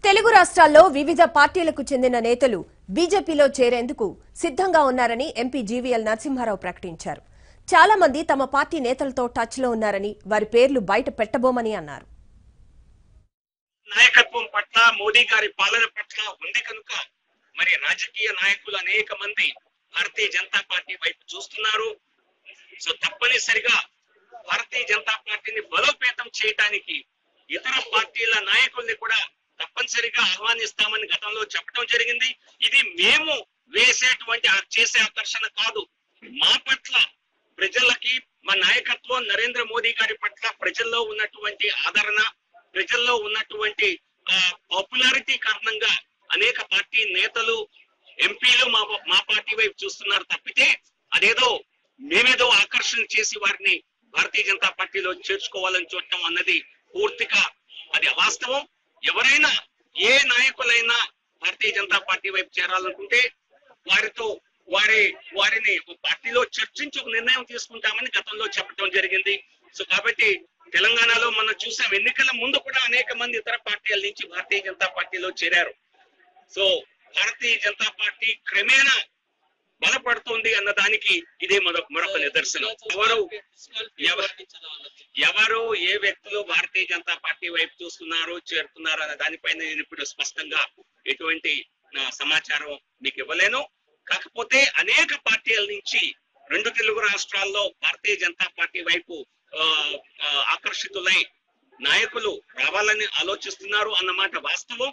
తెలుగు రాష్ట్రాల్లో వివిధ పార్టీలకు చెందిన నేతలు బీజేపీలో చేరేందుకు సిద్ధంగా ఉన్నారని ఎంపీ జీవీఎల్ నరసింహారావు ప్రకటించారు చాలా మంది తమ పార్టీ నేతలతో టచ్ లో ఉన్నారని వారి పేర్లు బయట పెట్టబోమని అన్నారు నాయకత్వం పట్ల మోడీ గారి పాలన పట్ల ఉంది కనుక మరి రాజకీయ నాయకులు అనేక మంది భారతీయ జనతా పార్టీ వైపు చూస్తున్నారు సో తప్పనిసరిగా భారతీయ జనతా పార్టీని బలోపేతం చేయటానికి ఇతర పార్టీల నాయకుల్ని కూడా తప్పనిసరిగా ఆహ్వానిస్తామని గతంలో చెప్పడం జరిగింది ఇది మేము వేసేటువంటి ఆ- చేసే ఆకర్షణ కాదు మా పట్ల ప్రజలకి మా నాయకత్వం నరేంద్ర మోదీ గారి పట్ల ప్రజల్లో ఉన్నటువంటి ఆదరణ ప్రజల్లో ఉన్నటువంటి పాపులారిటీ కారణంగా అనేక పార్టీ నేతలు ఎంపీలు మా మా పార్టీ వైపు చూస్తున్నారు తప్పితే అదేదో మేమేదో ఆకర్షణ చేసి వారిని భారతీయ జనతా పార్టీలో చేర్చుకోవాలని చూడటం అన్నది పూర్తిగా అది అవాస్తవం ఎవరైనా ఏ నాయకులైనా భారతీయ జనతా పార్టీ వైపు చేరాలనుకుంటే వారితో వారి వారిని ఒక పార్టీలో చర్చించి ఒక నిర్ణయం తీసుకుంటామని గతంలో చెప్పడం జరిగింది సో కాబట్టి తెలంగాణలో మనం చూసాం ఎన్నికల ముందు కూడా అనేక మంది ఇతర పార్టీల నుంచి భారతీయ జనతా పార్టీలో చేరారు సో భారతీయ జనతా పార్టీ క్రమేణా బలపడుతుంది అన్న దానికి ఇదే మరొక మరొక నిదర్శనం ఎవరు ఎవ- ఎవరు ఏ వ్యక్తులు భారతీయ జనతా పార్టీ వైపు చూస్తున్నారు చేరుతున్నారు అనే దానిపైన నేను ఇప్పుడు స్పష్టంగా ఎటువంటి ఆ, సమాచారం మీకు ఇవ్వలేను కాకపోతే అనేక పార్టీల నుంచి రెండు తెలుగు రాష్ట్రాల్లో భారతీయ జనతా పార్టీ వైపు ఆ, ఆ, ఆకర్షితులై నాయకులు రావాలని ఆలోచిస్తున్నారు అన్నమాట వాస్తవం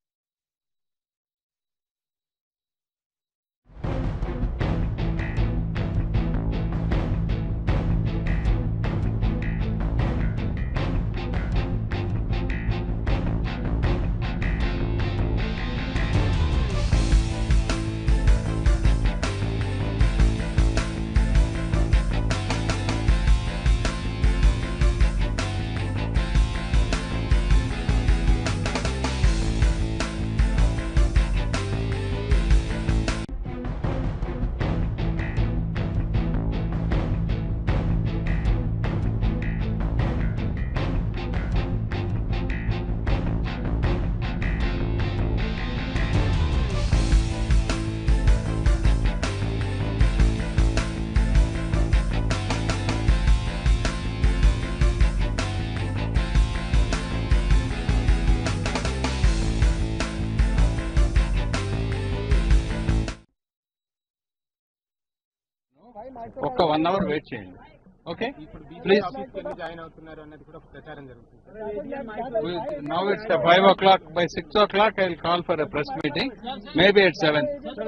ఒక్క వన్ అవర్ వెయిట్ చేయండి ఓకే ప్లీజ్ జాయిన్ అవుతున్నారు అన్నది కూడా ఒక ప్రచారం జరుగుతుంది now it's five o'clock by six o'clock I will call for a press meeting maybe at seven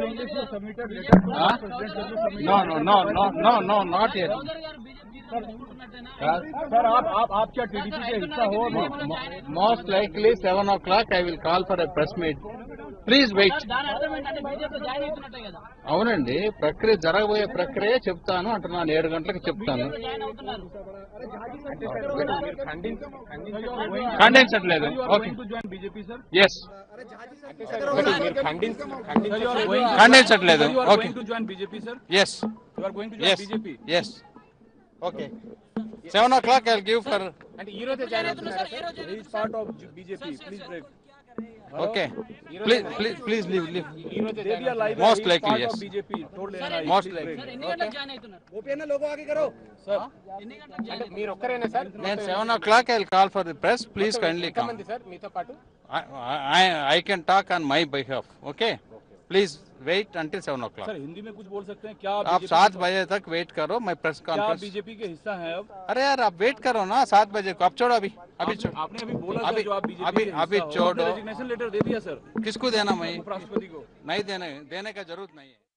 no no no no no no not at sir आप आप आप क्या टीडीपी के हिस्सा हो most likely seven o'clock I will call for a press meet please wait దాని అర్థం ఏంటంటే బీజేపీ జాయిన్ అవుతున్నట్టే కదా అవునండి ప్రక్రియ జరగబోయే ప్రక్రియ చెప్తాను అంటున్నాను ఏడు గంటలకు చెప్తాను జాయిన్ అవుతున్నారు మీరు ఖండించ ఖండించట్లేదు okay join BJP sir yes మీరు ఖండించ ఖండించట్లేదు okay to join BJP sir yes you are going to yes join BJP yes okay seven o'clock I give for అంటే ఈ రోజే జాయిన్ అవుతున్నారు sir is part of BJP please break okay please please please leave leave ఈ రోజే they are like Most likely, yes. BJP told Most likely. Sir ఎన్ని గంటలకు join అవుతున్నారు ఓపీఎన్ logo ఆగే కరో సార్ ఎన్ని గంటలకు జాయిన్ అంటే మీరు ఒక్కరేనా సార్ నేను seven o'clock I call for the press please kindly come మంది సార్ మీతో పాటు I can talk on my behalf okay please wait until seven o sir clock Hindi में कुछ बोल सकते हैं क्या आप BJP सात बजे तक वेट करो मैं प्रेस क्या कॉन्फ्रेंस बीजेपी के हिस्सा है अब अरे यार आप वेट करो ना सात बजे को अब छोड़ो अभी अभी छोड़ो आपने अभी बोला सर अभी- जो आप बीजेपी अभी- के हिस्सा अभी हो, छोड़ो। आपने रेजिग्नेशन लेटर दे दिया सर किसको देना मैं उपराष्ट्रपति को नहीं देने देने का जरूरत नहीं है